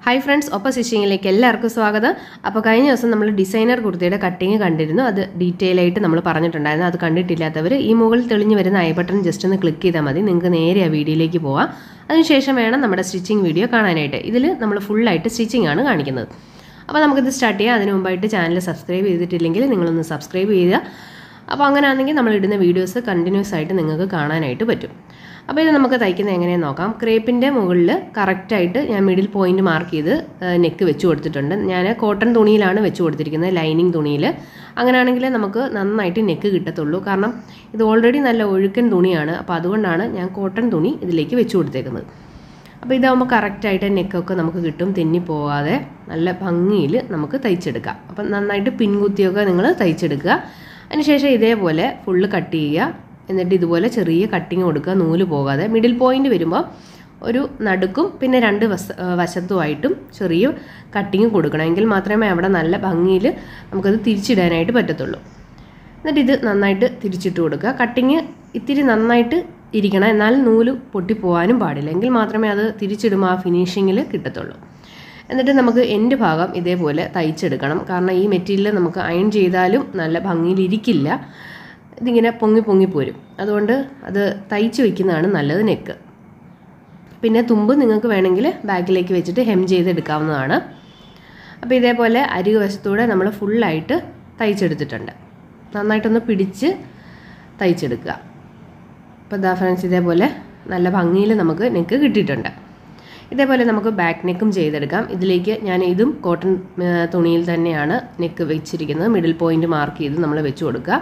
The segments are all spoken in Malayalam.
ഹായ് ഫ്രണ്ട്സ് ഒപ്പം സ്റ്റിച്ചിങ്ങിലേക്ക് എല്ലാവർക്കും സ്വാഗതം അപ്പോൾ കഴിഞ്ഞ ദിവസം നമ്മൾ ഡിസൈനർ കുർത്തിയുടെ കട്ടിങ് കണ്ടിരുന്നു അത് ഡീറ്റെയിൽ ആയിട്ട് നമ്മൾ പറഞ്ഞിട്ടുണ്ടായിരുന്നു അത് കണ്ടിട്ടില്ലാത്തവർ ഈ മുകളിൽ തെളിഞ്ഞ് വരുന്ന ഐ ബട്ടൺ ജസ്റ്റ് ഒന്ന് ക്ലിക്ക് ചെയ്താൽ മതി നിങ്ങൾക്ക് നേരെ ആ വീഡിയോയിലേക്ക് പോവാം അതിനുശേഷം വേണം നമ്മുടെ സ്റ്റിച്ചിങ് വീഡിയോ കാണാനായിട്ട് ഇതിൽ നമ്മൾ ഫുള്ളായിട്ട് സ്റ്റിച്ചിങ് ആണ് കാണിക്കുന്നത് അപ്പോൾ നമുക്കിത് സ്റ്റാർട്ട് ചെയ്യാം അതിന് മുമ്പായിട്ട് ചാനൽ സബ്സ്ക്രൈബ് ചെയ്തിട്ടില്ലെങ്കിൽ നിങ്ങളൊന്ന് സബ്സ്ക്രൈബ് ചെയ്യുക അപ്പോൾ അങ്ങനെയാണെങ്കിൽ നമ്മൾ ഇടുന്ന വീഡിയോസ് കണ്ടിന്യൂസ് ആയിട്ട് നിങ്ങൾക്ക് കാണാനായിട്ട് പറ്റും അപ്പോൾ ഇത് നമുക്ക് തയ്ക്കുന്നത് എങ്ങനെയെന്ന് നോക്കാം ക്രേപ്പിൻ്റെ മുകളിൽ കറക്റ്റായിട്ട് ഞാൻ മിഡിൽ പോയിന്റ് മാർക്ക് ചെയ്ത് നെക്ക് വെച്ച് കൊടുത്തിട്ടുണ്ട് ഞാൻ കോട്ടൺ തുണിയിലാണ് വെച്ച് കൊടുത്തിരിക്കുന്നത് ലൈനിങ് തുണിയിൽ അങ്ങനെയാണെങ്കിൽ നമുക്ക് നന്നായിട്ട് നെക്ക് കിട്ടത്തുള്ളൂ കാരണം ഇത് ഓൾറെഡി നല്ല ഒഴുക്കൻ തുണിയാണ് അപ്പോൾ അതുകൊണ്ടാണ് ഞാൻ കോട്ടൺ തുണി ഇതിലേക്ക് വെച്ച് കൊടുത്തേക്കുന്നത് അപ്പോൾ ഇതാകുമ്പോൾ കറക്റ്റായിട്ട് നെക്കൊക്കെ നമുക്ക് കിട്ടും തെന്നി പോകാതെ നല്ല ഭംഗിയിൽ നമുക്ക് തയ്ച്ചെടുക്കാം അപ്പം നന്നായിട്ട് പിൻകുത്തിയൊക്കെ നിങ്ങൾ തയ്ച്ചെടുക്കുക അതിനുശേഷം ഇതേപോലെ ഫുള്ള് കട്ട് ചെയ്യുക എന്നിട്ട് ഇതുപോലെ ചെറിയ കട്ടിങ് കൊടുക്കുക നൂല് പോകാതെ മിഡിൽ പോയിന്റ് വരുമ്പോൾ ഒരു നടുക്കും പിന്നെ രണ്ട് വശ വശത്തുമായിട്ടും ചെറിയ കട്ടിങ് കൊടുക്കണം എങ്കിൽ മാത്രമേ അവിടെ നല്ല ഭംഗിയിൽ നമുക്കത് തിരിച്ചിടാനായിട്ട് പറ്റത്തുള്ളൂ എന്നിട്ട് ഇത് നന്നായിട്ട് തിരിച്ചിട്ട് കൊടുക്കുക കട്ടിങ് ഇത്തിരി നന്നായിട്ട് ഇരിക്കണം എന്നാൽ നൂല് പൊട്ടിപ്പോവാനും പാടില്ല എങ്കിൽ മാത്രമേ അത് തിരിച്ചിടുമ്പോൾ ആ ഫിനിഷിങ്ങിൽ കിട്ടത്തുള്ളൂ എന്നിട്ട് നമുക്ക് എൻഡ് ഭാഗം ഇതേപോലെ തയ്ച്ചെടുക്കണം കാരണം ഈ മെറ്റീരിയൽ നമുക്ക് അയൺ ചെയ്താലും നല്ല ഭംഗിയിൽ ഇരിക്കില്ല ഇതിങ്ങനെ പൊങ്ങി പൊങ്ങി പോരും അതുകൊണ്ട് അത് തയ്ച്ച് വയ്ക്കുന്നതാണ് നല്ലത് നെക്ക് പിന്നെ തുമ്പ് നിങ്ങൾക്ക് വേണമെങ്കിൽ ബാക്കിലേക്ക് വെച്ചിട്ട് ഹെം ചെയ്തെടുക്കാവുന്നതാണ് അപ്പോൾ ഇതേപോലെ അരികു വശത്തൂടെ നമ്മൾ ഫുള്ളായിട്ട് തയ്ച്ചെടുത്തിട്ടുണ്ട് നന്നായിട്ടൊന്ന് പിടിച്ച് തയ്ച്ചെടുക്കുക അപ്പോൾ ഇതാ ഫ്രണ്ട്സ് ഇതേപോലെ നല്ല ഭംഗിയിൽ നമുക്ക് നെക്ക് കിട്ടിയിട്ടുണ്ട് ഇതേപോലെ നമുക്ക് ബാക്ക് നെക്കും ചെയ്തെടുക്കാം ഇതിലേക്ക് ഞാൻ ഇതും കോട്ടൺ തുണിയിൽ തന്നെയാണ് നെക്ക് വെച്ചിരിക്കുന്നത് മിഡിൽ പോയിന്റ് മാർക്ക് ചെയ്ത് നമ്മൾ വെച്ച് കൊടുക്കുക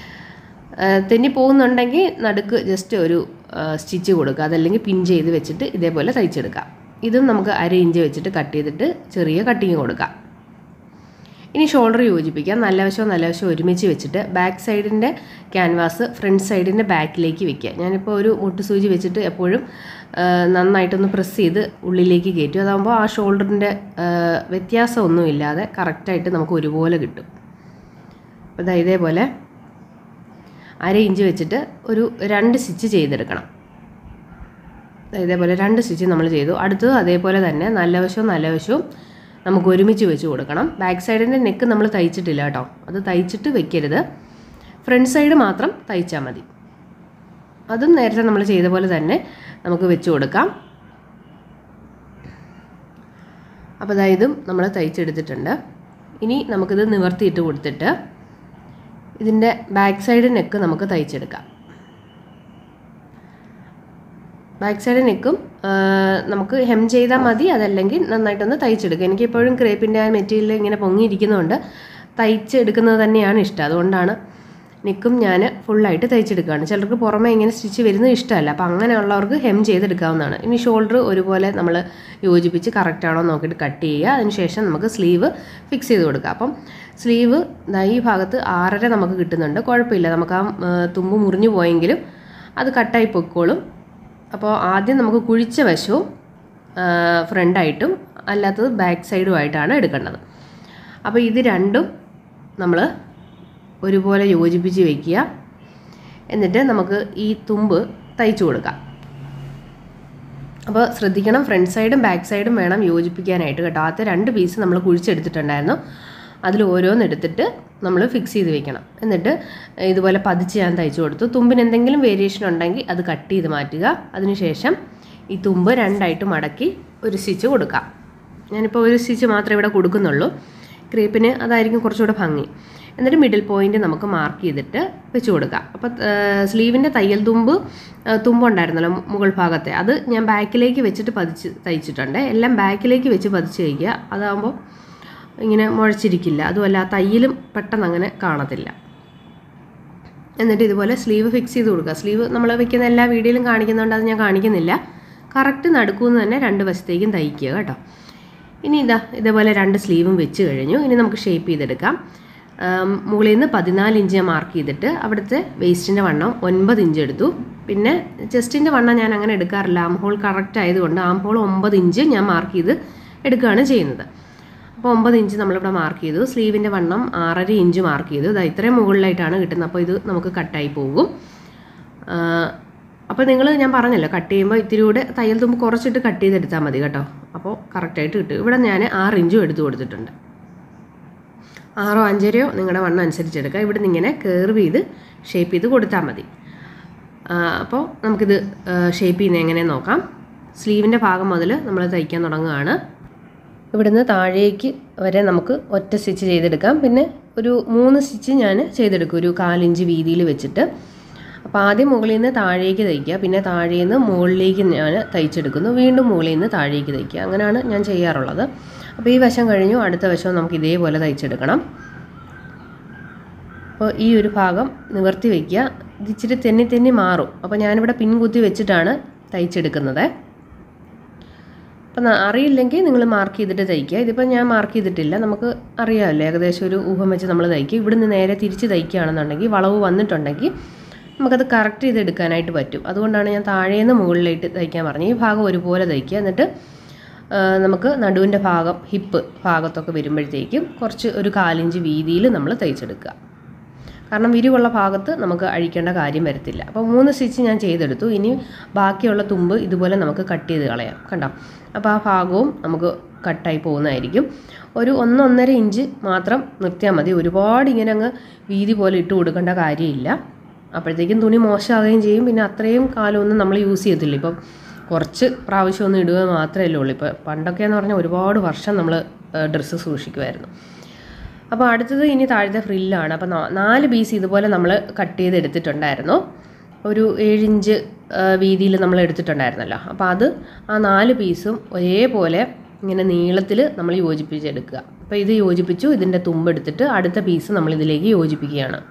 തെന്നി പോകുന്നുണ്ടെങ്കിൽ നടുക്ക് ജസ്റ്റ് ഒരു സ്റ്റിച്ച് കൊടുക്കുക അതല്ലെങ്കിൽ പിൻ ചെയ്ത് വെച്ചിട്ട് ഇതേപോലെ തയ്ച്ചെടുക്കാം ഇതും നമുക്ക് അര ഇഞ്ച് വെച്ചിട്ട് കട്ട് ചെയ്തിട്ട് ചെറിയ കട്ടിങ് കൊടുക്കാം ഇനി ഷോൾഡർ യോജിപ്പിക്കാം നല്ല വശവും നല്ല വശവും ഒരുമിച്ച് വെച്ചിട്ട് ബാക്ക് സൈഡിൻ്റെ ക്യാൻവാസ് ഫ്രണ്ട് സൈഡിൻ്റെ ബാക്കിലേക്ക് വെക്കുക ഞാനിപ്പോൾ ഒരു മുട്ടുസൂചി വെച്ചിട്ട് എപ്പോഴും നന്നായിട്ടൊന്ന് പ്രസ് ചെയ്ത് ഉള്ളിലേക്ക് കയറ്റും അതാകുമ്പോൾ ആ ഷോൾഡറിൻ്റെ വ്യത്യാസമൊന്നുമില്ലാതെ കറക്റ്റായിട്ട് നമുക്ക് ഒരുപോലെ കിട്ടും അപ്പോൾ ഇതാ ഇതേപോലെ അര ഇഞ്ച് വെച്ചിട്ട് ഒരു രണ്ട് സ്റ്റിച്ച് ചെയ്തെടുക്കണം ഇതേപോലെ രണ്ട് സ്റ്റിച്ച് നമ്മൾ ചെയ്തു അടുത്തത് അതേപോലെ തന്നെ നല്ല വശവും നല്ല വശവും നമുക്ക് ഒരുമിച്ച് വെച്ച് കൊടുക്കണം ബാക്ക് സൈഡിൻ്റെ നെക്ക് നമ്മൾ തയ്ച്ചിട്ടില്ല കേട്ടോ അത് തയ്ച്ചിട്ട് വെക്കരുത് ഫ്രണ്ട് സൈഡ് മാത്രം തയ്ച്ചാൽ മതി അതും നേരത്തെ നമ്മൾ ചെയ്ത പോലെ തന്നെ നമുക്ക് വെച്ച് കൊടുക്കാം അപ്പോൾ അതായത് ഇതും നമ്മൾ തയ്ച്ചെടുത്തിട്ടുണ്ട് ഇനി നമുക്കിത് നിവർത്തിയിട്ട് കൊടുത്തിട്ട് ഇതിൻ്റെ ബാക്ക് സൈഡ് നെക്ക് നമുക്ക് തയ്ച്ചെടുക്കാം ബാക്ക് സൈഡ് നെക്കും നമുക്ക് ഹെം ചെയ്താൽ മതി അതല്ലെങ്കിൽ നന്നായിട്ടൊന്ന് തയ്ച്ചെടുക്കുക എനിക്ക് എപ്പോഴും ക്രേപ്പിൻ്റെ ആ മെറ്റീരിയൽ ഇങ്ങനെ പൊങ്ങിയിരിക്കുന്നതുകൊണ്ട് തയ്ച്ചെടുക്കുന്നത് തന്നെയാണ് ഇഷ്ടം അതുകൊണ്ടാണ് നെക്കും ഞാൻ ഫുള്ളായിട്ട് തയ്ച്ചെടുക്കുകയാണ് ചിലർക്ക് പുറമേ ഇങ്ങനെ സ്റ്റിച്ച് വരുന്നത് ഇഷ്ടമല്ല അപ്പോൾ അങ്ങനെയുള്ളവർക്ക് ഹെം ചെയ്തെടുക്കാവുന്നതാണ് ഇനി ഷോൾഡർ ഒരുപോലെ നമ്മൾ യോജിപ്പിച്ച് കറക്റ്റാണോ നോക്കിയിട്ട് കട്ട് ചെയ്യുക അതിനുശേഷം നമുക്ക് സ്ലീവ് ഫിക്സ് ചെയ്ത് കൊടുക്കുക അപ്പം സ്ലീവ് ഈ ഭാഗത്ത് ആറര നമുക്ക് കിട്ടുന്നുണ്ട് കുഴപ്പമില്ല നമുക്ക് ആ തുമ്പ് മുറിഞ്ഞു പോയെങ്കിലും അത് കട്ടായി പൊയ്ക്കോളും അപ്പോൾ ആദ്യം നമുക്ക് കുഴിച്ച വശവും ഫ്രണ്ടായിട്ടും അല്ലാത്തത് ബാക്ക് സൈഡുമായിട്ടാണ് എടുക്കേണ്ടത് അപ്പോൾ ഇത് രണ്ടും നമ്മൾ ഒരുപോലെ യോജിപ്പിച്ച് വയ്ക്കുക എന്നിട്ട് നമുക്ക് ഈ തുമ്പ് തയ്ച്ചു കൊടുക്കാം അപ്പോൾ ശ്രദ്ധിക്കണം ഫ്രണ്ട് സൈഡും ബാക്ക് സൈഡും വേണം യോജിപ്പിക്കാനായിട്ട് കേട്ടോ ആദ്യത്തെ രണ്ട് പീസ് നമ്മൾ കുഴിച്ചെടുത്തിട്ടുണ്ടായിരുന്നു അതിൽ ഓരോന്ന് എടുത്തിട്ട് നമ്മൾ ഫിക്സ് ചെയ്ത് വെക്കണം എന്നിട്ട് ഇതുപോലെ പതിച്ച് ഞാൻ തയ്ച്ചു കൊടുത്തു തുമ്പിന് എന്തെങ്കിലും വേരിയേഷൻ ഉണ്ടെങ്കിൽ അത് കട്ട് ചെയ്ത് മാറ്റുക അതിനുശേഷം ഈ തുമ്പ് രണ്ടായിട്ട് മടക്കി ഒരു സ്റ്റിച്ച് കൊടുക്കാം ഞാനിപ്പോൾ ഒരു സ്റ്റിച്ച് മാത്രമേ ഇവിടെ കൊടുക്കുന്നുള്ളൂ ക്രീപ്പിന് അതായിരിക്കും കുറച്ചുകൂടെ ഭംഗി എന്നിട്ട് മിഡിൽ പോയിന്റ് നമുക്ക് മാർക്ക് ചെയ്തിട്ട് വെച്ച് കൊടുക്കാം അപ്പോൾ സ്ലീവിൻ്റെ തയ്യൽ തുമ്പ് തുമ്പുണ്ടായിരുന്നല്ലോ മുകൾ ഭാഗത്തെ അത് ഞാൻ ബാക്കിലേക്ക് വെച്ചിട്ട് പതിച്ച് തയ്ച്ചിട്ടുണ്ട് എല്ലാം ബാക്കിലേക്ക് വെച്ച് പതിച്ച് കഴിക്കുക അതാകുമ്പോൾ ഇങ്ങനെ മുഴച്ചിരിക്കില്ല അതുമല്ല തയ്യലും പെട്ടെന്ന് അങ്ങനെ കാണത്തില്ല എന്നിട്ട് ഇതുപോലെ സ്ലീവ് ഫിക്സ് ചെയ്ത് കൊടുക്കുക സ്ലീവ് നമ്മൾ വെക്കുന്ന എല്ലാ വീഡിയോയിലും കാണിക്കുന്നുണ്ട് അത് ഞാൻ കാണിക്കുന്നില്ല കറക്റ്റ് നടുക്കുമെന്ന് തന്നെ രണ്ട് വശത്തേക്കും തയ്ക്കുക കേട്ടോ ഇനി ഇതാ ഇതേപോലെ രണ്ട് സ്ലീവും വെച്ച് കഴിഞ്ഞു ഇനി നമുക്ക് ഷേപ്പ് ചെയ്തെടുക്കാം മുകളിൽ നിന്ന് പതിനാല് ഇഞ്ച് ഞാൻ മാർക്ക് ചെയ്തിട്ട് അവിടുത്തെ വേസ്റ്റിൻ്റെ വണ്ണം ഒൻപത് ഇഞ്ച് എടുത്തു പിന്നെ ചെസ്റ്റിൻ്റെ വണ്ണം ഞാൻ അങ്ങനെ എടുക്കാറില്ല ആം ഹോൾ കറക്റ്റ് ആയതുകൊണ്ട് ആം ഹോൾ ഒമ്പത് ഇഞ്ച് ഞാൻ മാർക്ക് ചെയ്ത് എടുക്കുകയാണ് ചെയ്യുന്നത് അപ്പോൾ ഒമ്പത് ഇഞ്ച് നമ്മളിവിടെ മാർക്ക് ചെയ്തു സ്ലീവിൻ്റെ വണ്ണം ആറര ഇഞ്ച് മാർക്ക് ചെയ്തു ഇത് ഇത്രയും മുകളിലായിട്ടാണ് കിട്ടുന്നത് അപ്പോൾ ഇത് നമുക്ക് കട്ടായി പോകും അപ്പോൾ നിങ്ങൾ ഞാൻ പറഞ്ഞല്ലോ കട്ട് ചെയ്യുമ്പോൾ ഇത്തിരി കൂടെ തയ്യൽ തുമ്പ് കുറച്ചിട്ട് കട്ട് ചെയ്തെടുത്താൽ മതി കേട്ടോ അപ്പോൾ കറക്റ്റായിട്ട് കിട്ടും ഇവിടെ ഞാൻ ആറ് ഇഞ്ചും എടുത്ത് കൊടുത്തിട്ടുണ്ട് ആറോ അഞ്ചരയോ നിങ്ങളുടെ വണ്ണം അനുസരിച്ച് എടുക്കുക ഇവിടെ നിന്ന് ഇങ്ങനെ കർവ് ചെയ്ത് ഷേപ്പ് ചെയ്ത് കൊടുത്താൽ മതി ആ, അപ്പോൾ നമുക്കിത് ഷേപ്പ് ചെയ്യുന്നത് എങ്ങനെ നോക്കാം സ്ലീവിൻ്റെ ഭാഗം മുതൽ നമ്മൾ തയ്ക്കാൻ തുടങ്ങുകയാണ് ഇവിടുന്ന് താഴേക്ക് വരെ നമുക്ക് ഒറ്റ സ്റ്റിച്ച് ചെയ്തെടുക്കാം പിന്നെ ഒരു മൂന്ന് സ്റ്റിച്ച് ഞാൻ ചെയ്തെടുക്കും ഒരു കാലിഞ്ച് വീതിയിൽ വെച്ചിട്ട് അപ്പോൾ ആദ്യം മുകളിൽ നിന്ന് താഴേക്ക് തയ്ക്കുക പിന്നെ താഴെ നിന്ന് മുകളിലേക്ക് ഞാൻ തയ്ച്ചെടുക്കുന്നു വീണ്ടും മുകളിൽ നിന്ന് താഴേക്ക് തയ്ക്കുക അങ്ങനെയാണ് ഞാൻ ചെയ്യാറുള്ളത് അപ്പോൾ ഈ വശം കഴിഞ്ഞു അടുത്ത വശം നമുക്ക് ഇതേപോലെ തയ്ച്ചെടുക്കണം അപ്പോൾ ഈ ഒരു ഭാഗം നിവർത്തി വയ്ക്കുക ഇത് ഇച്ചിരി തെന്നി തെന്നി മാറും അപ്പോൾ ഞാനിവിടെ പിൻകുത്തി വെച്ചിട്ടാണ് തയ്ച്ചെടുക്കുന്നത് അപ്പം ന- അറിയില്ലെങ്കിൽ നിങ്ങൾ മാർക്ക് ചെയ്തിട്ട് തയ്ക്കുക ഇതിപ്പോൾ ഞാൻ മാർക്ക് ചെയ്തിട്ടില്ല നമുക്ക് അറിയാമല്ലോ ഏകദേശം ഒരു ഊഹം വെച്ച് നമ്മൾ തയ്ക്കുക ഇവിടുന്ന് നേരെ തിരിച്ച് തയ്ക്കുകയാണെന്നുണ്ടെങ്കിൽ വളവ് വന്നിട്ടുണ്ടെങ്കിൽ നമുക്കത് കറക്റ്റ് ചെയ്തെടുക്കാനായിട്ട് പറ്റും അതുകൊണ്ടാണ് ഞാൻ താഴേന്ന് മുകളിലേക്ക് തയ്ക്കാൻ പറഞ്ഞത് ഈ ഭാഗം ഒരുപോലെ തയ്ക്കുക എന്നിട്ട് ആ, നമുക്ക് നടുവിൻ്റെ ഭാഗം ഹിപ്പ് ഭാഗത്തൊക്കെ വരുമ്പോഴത്തേക്കും കുറച്ച് ഒരു കാലിഞ്ച് വീതിയിൽ നമ്മൾ തയ്ച്ചെടുക്കുക കാരണം വിരിവുള്ള ഭാഗത്ത് നമുക്ക് അഴിക്കേണ്ട കാര്യം വരത്തില്ല അപ്പോൾ മൂന്ന് സ്റ്റിച്ച് ഞാൻ ചെയ്തെടുത്തു ഇനി ബാക്കിയുള്ള തുമ്പ് ഇതുപോലെ നമുക്ക് കട്ട് ചെയ്ത് കളയാം കണ്ടോ അപ്പോൾ ആ ഭാഗവും നമുക്ക് കട്ടായി പോകുന്നതായിരിക്കും ഒരു ഒന്നൊന്നര ഇഞ്ച് മാത്രം നിർത്തിയാൽ മതി ഒരുപാട് ഇങ്ങനെ അങ്ങ് വീതി പോലെ ഇട്ട് കൊടുക്കേണ്ട കാര്യമില്ല അപ്പോഴത്തേക്കും തുണി മോശമാകുകയും ചെയ്യും പിന്നെ അത്രയും കാലമൊന്നും നമ്മൾ യൂസ് ചെയ്യത്തില്ല ഇപ്പം കുറച്ച് പ്രാവശ്യം ഒന്ന് ഇടുക മാത്രമേ ഉള്ളൂ ഇപ്പോൾ പണ്ടൊക്കെ എന്ന് പറഞ്ഞാൽ ഒരുപാട് വർഷം നമ്മൾ ഡ്രസ്സ് സൂക്ഷിക്കുമായിരുന്നു അപ്പോൾ അടുത്തത് ഇനി താഴത്തെ ഫ്രില്ലാണ് അപ്പോൾ നാ- നാല് പീസ് ഇതുപോലെ നമ്മൾ കട്ട് ചെയ്ത് എടുത്തിട്ടുണ്ടായിരുന്നു ഒരു ഏഴിഞ്ച് വീതിയിൽ നമ്മൾ എടുത്തിട്ടുണ്ടായിരുന്നല്ലോ അപ്പോൾ അത് ആ നാല് പീസും ഒരേപോലെ ഇങ്ങനെ നീളത്തിൽ നമ്മൾ യോജിപ്പിച്ചെടുക്കുക അപ്പോൾ ഇത് യോജിപ്പിച്ചു ഇതിൻ്റെ തുമ്പെടുത്തിട്ട് അടുത്ത പീസ് നമ്മൾ ഇതിലേക്ക് യോജിപ്പിക്കുകയാണ്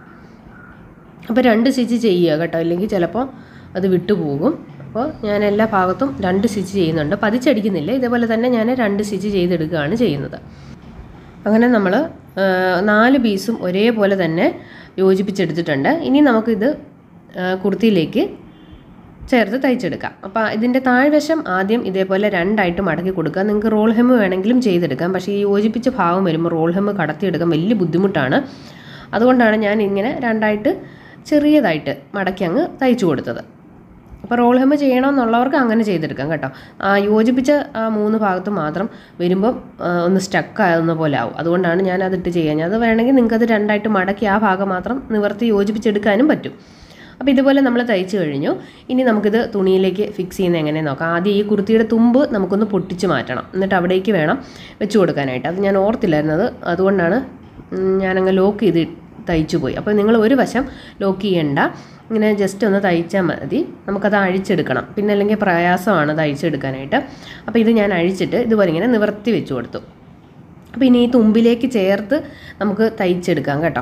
അപ്പോൾ രണ്ട് സ്റ്റിച്ച് ചെയ്യുക കേട്ടോ ഇല്ലെങ്കിൽ ചിലപ്പോൾ അത് വിട്ടുപോകും അപ്പോൾ ഞാൻ എല്ലാ ഭാഗത്തും രണ്ട് സ്റ്റിച്ച് ചെയ്യുന്നുണ്ട് പതിച്ചടിക്കുന്നില്ല ഇതേപോലെ തന്നെ ഞാൻ രണ്ട് സ്റ്റിച്ച് ചെയ്തെടുക്കുകയാണ് ചെയ്യുന്നത് അങ്ങനെ നമ്മൾ നാല് പീസും ഒരേപോലെ തന്നെ യോജിപ്പിച്ചെടുത്തിട്ടുണ്ട് ഇനി നമുക്കിത് ആ, കുർത്തിയിലേക്ക് ചേർത്ത് തയ്ച്ചെടുക്കാം അപ്പോൾ ഇതിൻ്റെ താഴ്വശം ആദ്യം ഇതേപോലെ രണ്ടായിട്ട് മടക്കി കൊടുക്കുക നിങ്ങൾക്ക് റോൾ ഹെമ്മ് വേണമെങ്കിലും ചെയ്തെടുക്കാം പക്ഷേ ഈ യോജിപ്പിച്ച ഭാഗം വരുമ്പോൾ റോൾ ഹെമ്മ് കടത്തിയെടുക്കാൻ വലിയ ബുദ്ധിമുട്ടാണ് അതുകൊണ്ടാണ് ഞാൻ ഇങ്ങനെ രണ്ടായിട്ട് ചെറിയതായിട്ട് മടക്കി അങ്ങ് തയ്ച്ചു കൊടുത്തത് അപ്പോൾ റോൾ ഹെമ്മ് ചെയ്യണമെന്നുള്ളവർക്ക് അങ്ങനെ ചെയ്തെടുക്കാം കേട്ടോ ആ യോജിപ്പിച്ച ആ മൂന്ന് ഭാഗത്ത് മാത്രം വരുമ്പം ആ, ഒന്ന് സ്റ്റക്ക് ആകുന്ന പോലെ ആവും അതുകൊണ്ടാണ് ഞാൻ അതിട്ട് ചെയ്യാൻ അത് വേണമെങ്കിൽ നിങ്ങൾക്ക് അത് രണ്ടായിട്ട് മടക്കി ആ ഭാഗം മാത്രം നിവർത്തി യോജിപ്പിച്ചെടുക്കാനും പറ്റും അപ്പോൾ ഇതുപോലെ നമ്മൾ തയ്ച്ചു കഴിഞ്ഞു ഇനി നമുക്കിത് തുണിയിലേക്ക് ഫിക്സ് ചെയ്യുന്നത് എങ്ങനെ നോക്കാം ആദ്യം ഈ കുർത്തിയുടെ തുമ്പ് നമുക്കൊന്ന് പൊട്ടിച്ച് മാറ്റണം എന്നിട്ട് അവിടേക്ക് വേണം വെച്ച് കൊടുക്കാനായിട്ട് അത് ഞാൻ ഓർത്തില്ലായിരുന്നത് അതുകൊണ്ടാണ് ഉം, ഞാനങ്ങ് ലോക്ക് ചെയ്ത് തയ്ച്ചു പോയി അപ്പോൾ നിങ്ങൾ ഒരു വശം ലോക്ക് ചെയ്യണ്ട ഇങ്ങനെ ജസ്റ്റ് ഒന്ന് തയ്ച്ചാൽ മതി നമുക്കത് അഴിച്ചെടുക്കണം പിന്നെ അല്ലെങ്കിൽ പ്രയാസമാണ് അത് അഴിച്ചെടുക്കാനായിട്ട് അപ്പോൾ ഇത് ഞാൻ അഴിച്ചിട്ട് ഇതുപോലെ ഇങ്ങനെ നിവർത്തി വെച്ച് കൊടുത്തു അപ്പോൾ ഇനി ഈ തുമ്പിലേക്ക് ചേർത്ത് നമുക്ക് തയ്ച്ചെടുക്കാം കേട്ടോ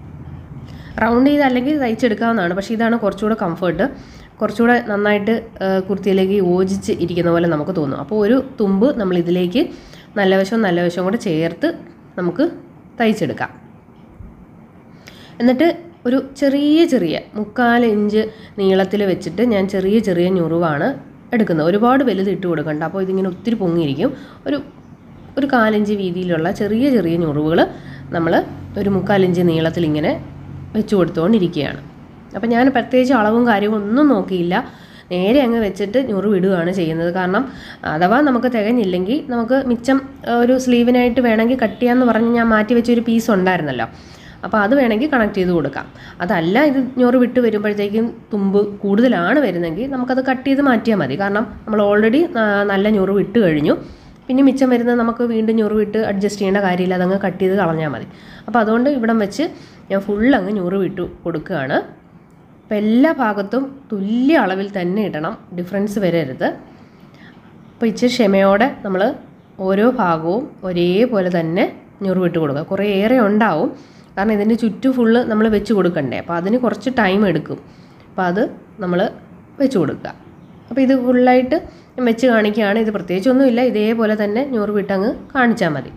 റൗണ്ട് ചെയ്ത് അല്ലെങ്കിൽ തയ്ച്ചെടുക്കാവുന്നതാണ് പക്ഷേ ഇതാണ് കുറച്ചുകൂടെ കംഫർട്ട് കുറച്ചുകൂടെ നന്നായിട്ട് ആ, കുർത്തിയിലേക്ക് യോജിച്ച് ഇരിക്കുന്ന പോലെ നമുക്ക് തോന്നും അപ്പോൾ ഒരു തുമ്പ് നമ്മൾ ഇതിലേക്ക് നല്ല വശവും നല്ല വശവും കൂടെ ചേർത്ത് നമുക്ക് തയ്ച്ചെടുക്കാം എന്നിട്ട് ഒരു ചെറിയ ചെറിയ മുക്കാൽ ഇഞ്ച് നീളത്തിൽ വെച്ചിട്ട് ഞാൻ ചെറിയ ചെറിയ ഞുറിവാണ് എടുക്കുന്നത് ഒരുപാട് വലുത് ഇട്ട് കൊടുക്കണ്ട അപ്പോൾ ഇതിങ്ങനെ ഒത്തിരി പൊങ്ങിയിരിക്കും ഒരു ഒരു കാലിഞ്ച് വീതിയിലുള്ള ചെറിയ ചെറിയ ഞുറിവുകൾ നമ്മൾ ഒരു മുക്കാലിഞ്ച് നീളത്തിൽ ഇങ്ങനെ വെച്ച് കൊടുത്തുകൊണ്ടിരിക്കുകയാണ് അപ്പോൾ ഞാൻ പ്രത്യേകിച്ച് അളവും കാര്യവും ഒന്നും നോക്കിയില്ല നേരെ അങ്ങ് വെച്ചിട്ട് ഞുറിവിടുകയാണ് ചെയ്യുന്നത് കാരണം അഥവാ നമുക്ക് തികഞ്ഞില്ലെങ്കിൽ നമുക്ക് മിച്ചം ആ, ഒരു സ്ലീവിനായിട്ട് വേണമെങ്കിൽ കട്ട് ചെയ്യാമെന്ന് പറഞ്ഞ് ഞാൻ മാറ്റി വെച്ച ഒരു പീസ് ഉണ്ടായിരുന്നല്ലോ അപ്പോൾ അത് വേണമെങ്കിൽ കണക്ട് ചെയ്ത് കൊടുക്കാം അതല്ല ഇത് ഞൊറ് വിട്ട് വരുമ്പോഴത്തേക്കും തുമ്പ് കൂടുതലാണ് വരുന്നതെങ്കിൽ നമുക്കത് കട്ട് ചെയ്ത് മാറ്റിയാൽ മതി കാരണം നമ്മൾ ഓൾറെഡി നല്ല ഞൊറ് വിട്ട് കഴിഞ്ഞു പിന്നെ മിച്ചം വരുന്നത് നമുക്ക് വീണ്ടും ഞൊറ് വിട്ട് അഡ്ജസ്റ്റ് ചെയ്യേണ്ട കാര്യമില്ല അതങ്ങ് കട്ട് ചെയ്ത് കളഞ്ഞാൽ മതി അപ്പോൾ അതുകൊണ്ട് ഇവിടം വെച്ച് ഞാൻ ഫുൾ അങ്ങ് ഞൊറ് വിട്ട് കൊടുക്കുകയാണ് അപ്പോൾ എല്ലാ ഭാഗത്തും തുല്യ അളവിൽ തന്നെ ഇടണം ഡിഫറൻസ് വരരുത് അപ്പോൾ ഇച്ചിരി ക്ഷമയോടെ നമ്മൾ ഓരോ ഭാഗവും ഒരേപോലെ തന്നെ ഞുറുവിട്ട് കൊടുക്കുക കുറേ ഏറെ ഉണ്ടാവും കാരണം ഇതിൻ്റെ ചുറ്റും ഫുള്ള് നമ്മൾ വെച്ച് കൊടുക്കണ്ടേ അപ്പോൾ അതിന് കുറച്ച് ടൈം എടുക്കും അപ്പോൾ അത് നമ്മൾ വെച്ച് കൊടുക്കുക അപ്പോൾ ഇത് ഫുള്ളായിട്ട് ഞാൻ വെച്ച് കാണിക്കുകയാണ് ഇത് പ്രത്യേകിച്ചൊന്നുമില്ല ഇതേപോലെ തന്നെ ഞുറുവിട്ട് അങ്ങ് കാണിച്ചാൽ മതി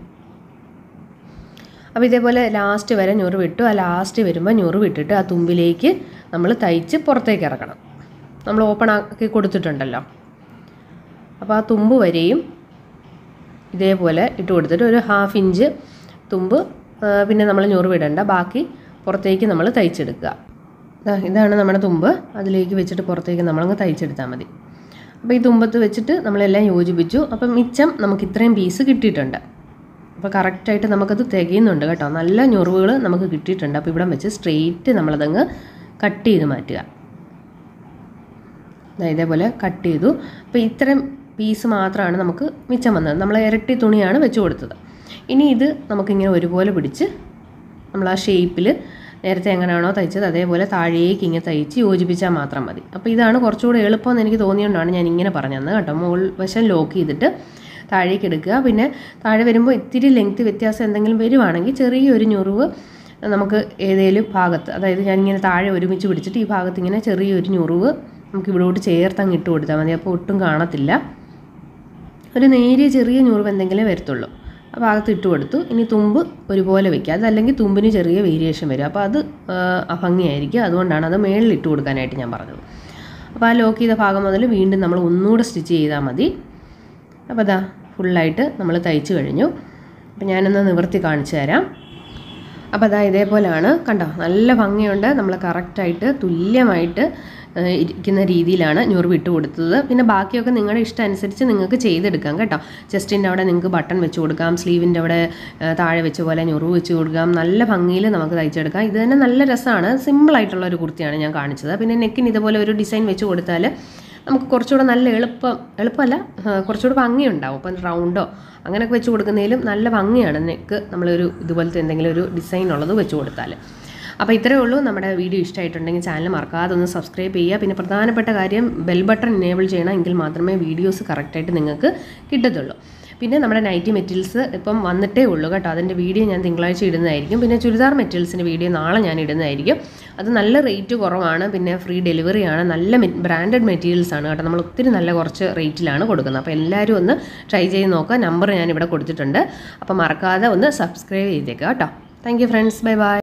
അപ്പോൾ ഇതേപോലെ ലാസ്റ്റ് വരെ ഞുറ് വിട്ടു ആ ലാസ്റ്റ് വരുമ്പോൾ ഞുറ് വിട്ടിട്ട് ആ തുമ്പിലേക്ക് നമ്മൾ തയ്ച്ച് പുറത്തേക്ക് ഇറക്കണം നമ്മൾ ഓപ്പൺ ആക്കി കൊടുത്തിട്ടുണ്ടല്ലോ അപ്പോൾ ആ തുമ്പ് വരെയും ഇതേപോലെ ഇട്ട് കൊടുത്തിട്ട് ഒരു ഹാഫ് ഇഞ്ച് തുമ്പ് ആ, പിന്നെ നമ്മൾ ഞുറ് വിടണ്ട ബാക്കി പുറത്തേക്ക് നമ്മൾ തയ്ച്ചെടുക്കുക ദാ ഇതാണ് നമ്മുടെ തുമ്പ് അതിലേക്ക് വെച്ചിട്ട് പുറത്തേക്ക് നമ്മളങ്ങ് തയ്ച്ചെടുത്താൽ മതി അപ്പോൾ ഈ തുമ്പത്ത് വെച്ചിട്ട് നമ്മളെല്ലാം യോജിപ്പിച്ചു അപ്പം മിച്ചം നമുക്ക് ഇത്രയും പീസ് കിട്ടിയിട്ടുണ്ട് അപ്പോൾ കറക്റ്റായിട്ട് നമുക്കത് തികയുന്നുണ്ട് കേട്ടോ നല്ല ഞൊറിവുകൾ നമുക്ക് കിട്ടിയിട്ടുണ്ട് അപ്പോൾ ഇവിടെ വെച്ച് സ്ട്രെയിറ്റ് നമ്മളതങ്ങ് കട്ട് ചെയ്ത് മാറ്റുക ദാ ഇതേപോലെ കട്ട് ചെയ്തു അപ്പോൾ ഇത്രയും പീസ് മാത്രമാണ് നമുക്ക് മിച്ചം വന്നത് നമ്മൾ ഇരട്ടി തുണിയാണ് വെച്ച് കൊടുത്തത് ഇനി ഇത് നമുക്കിങ്ങനെ ഒരുപോലെ പിടിച്ച് നമ്മൾ ആ ഷേപ്പിൽ നേരത്തെ എങ്ങനെയാണോ തയ്ച്ചത് അതേപോലെ താഴേക്ക് ഇങ്ങനെ തയ്ച്ച് യോജിപ്പിച്ചാൽ മാത്രം മതി അപ്പോൾ ഇതാണ് കുറച്ചുകൂടെ എളുപ്പമെന്ന് എനിക്ക് തോന്നിയതുകൊണ്ടാണ് ഞാൻ ഇങ്ങനെ പറഞ്ഞത് കേട്ടോ മുകൾ വശം ലോക്ക് ചെയ്തിട്ട് താഴേക്ക് എടുക്കുക പിന്നെ താഴെ വരുമ്പോൾ ഇത്തിരി ലെങ്ത് വ്യത്യാസം എന്തെങ്കിലും വരുവാണെങ്കിൽ ചെറിയൊരു ഞുറിവ് നമുക്ക് ഏതെങ്കിലും ഭാഗത്ത് അതായത് ഞാനിങ്ങനെ താഴെ ഒരുമിച്ച് പിടിച്ചിട്ട് ഈ ഭാഗത്ത് ഇങ്ങനെ ചെറിയൊരു ഞുറിവ് നമുക്ക് ഇവിടോട്ട് ചേർത്ത് അങ്ങ് ഇട്ട് കൊടുത്താൽ മതി അപ്പോൾ ഒട്ടും കാണത്തില്ല ഒരു നേരിയ ചെറിയ ഞുറിവ് എന്തെങ്കിലും വരത്തുള്ളൂ ആ ഭാഗത്ത് ഇട്ട് കൊടുത്തു ഇനി തുമ്പ് ഒരുപോലെ വെക്കുക അതല്ലെങ്കിൽ തുമ്പിന് ചെറിയ വേരിയേഷൻ വരും അപ്പോൾ അത് ആ, അഭംഗിയായിരിക്കും അതുകൊണ്ടാണ് അത് മേളിൽ ഇട്ട് കൊടുക്കാനായിട്ട് ഞാൻ പറഞ്ഞത് അപ്പോൾ ആ ലോക്ക് ചെയ്ത ഭാഗം മുതൽ വീണ്ടും നമ്മൾ ഒന്നുകൂടെ സ്റ്റിച്ച് ചെയ്താൽ മതി അപ്പോൾ അതാ ഫുള്ളായിട്ട് നമ്മൾ തയ്ച്ചു കഴിഞ്ഞു അപ്പോൾ ഞാനൊന്ന് നിവർത്തി കാണിച്ചു തരാം അപ്പോൾ അതാ ഇതേപോലെയാണ് കണ്ടോ നല്ല ഭംഗിയുണ്ട് നമ്മൾ കറക്റ്റായിട്ട് തുല്യമായിട്ട് ഏഹ്, ഇരിക്കുന്ന രീതിയിലാണ് ഞുറിവ് ഇട്ട് കൊടുത്തത് പിന്നെ ബാക്കിയൊക്കെ നിങ്ങളുടെ ഇഷ്ടം അനുസരിച്ച് നിങ്ങൾക്ക് ചെയ്തെടുക്കാം കേട്ടോ ചെസ്റ്റിൻ്റെ അവിടെ നിങ്ങൾക്ക് ബട്ടൺ വെച്ച് കൊടുക്കാം സ്ലീവിൻ്റെ അവിടെ ഏഹ്, താഴെ വെച്ച പോലെ ഞുറിവ് വെച്ച് കൊടുക്കാം നല്ല ഭംഗിയിൽ നമുക്ക് തയ്ച്ചെടുക്കാം ഇത് തന്നെ നല്ല രസമാണ് സിമ്പിളായിട്ടുള്ള ഒരു കുർത്തിയാണ് ഞാൻ കാണിച്ചത് പിന്നെ നെക്കിന് ഇതുപോലെ ഒരു ഡിസൈൻ വെച്ച് കൊടുത്താൽ നമുക്ക് കുറച്ചുകൂടെ നല്ല എളുപ്പം എളുപ്പമല്ല ആ, കുറച്ചുകൂടെ ഭംഗിയുണ്ടാവും ഇപ്പം റൗണ്ടോ അങ്ങനെയൊക്കെ വെച്ച് കൊടുക്കുന്നതിലും നല്ല ഭംഗിയാണ് നെക്ക് നമ്മളൊരു ഇതുപോലത്തെ എന്തെങ്കിലും ഒരു ഡിസൈൻ ഉള്ളത് വെച്ച് കൊടുത്താൽ അപ്പോൾ ഇത്രയേ ഉള്ളൂ നമ്മുടെ വീഡിയോ ഇഷ്ടമായിട്ടുണ്ടെങ്കിൽ ചാനൽ മറക്കാതെ ഒന്ന് സബ്സ്ക്രൈബ് ചെയ്യുക പിന്നെ പ്രധാനപ്പെട്ട കാര്യം ബെൽ ബട്ടൺ എനേബിൾ ചെയ്യണം എങ്കിൽ മാത്രമേ വീഡിയോസ് കറക്റ്റായിട്ട് നിങ്ങൾക്ക് കിട്ടത്തുള്ളൂ പിന്നെ നമ്മുടെ നൈറ്റി മെറ്റീരിയൽസ് ഇപ്പം വന്നിട്ടേ ഉള്ളൂ കേട്ടോ അതിൻ്റെ വീഡിയോ ഞാൻ തിങ്കളാഴ്ച ഇടുന്നതായിരിക്കും പിന്നെ ചുരിദാർ മെറ്റീരിയൽസിൻ്റെ വീഡിയോ നാളെ ഞാൻ ഇടുന്നതായിരിക്കും അത് നല്ല റേറ്റ് കുറവാണ് പിന്നെ ഫ്രീ ഡെലിവറിയാണ് നല്ല ബ്രാൻഡഡ് മെറ്റീരിയൽസ് ആണ് കേട്ടോ നമ്മൾ ഒത്തിരി നല്ല കുറച്ച് റേറ്റിലാണ് കൊടുക്കുന്നത് അപ്പോൾ എല്ലാവരും ഒന്ന് ട്രൈ ചെയ്ത് നോക്കുക നമ്പർ ഞാൻ ഇവിടെ കൊടുത്തിട്ടുണ്ട് അപ്പോൾ മറക്കാതെ ഒന്ന് സബ്സ്ക്രൈബ് ചെയ്തേക്കുക കേട്ടോ thank you friends bye by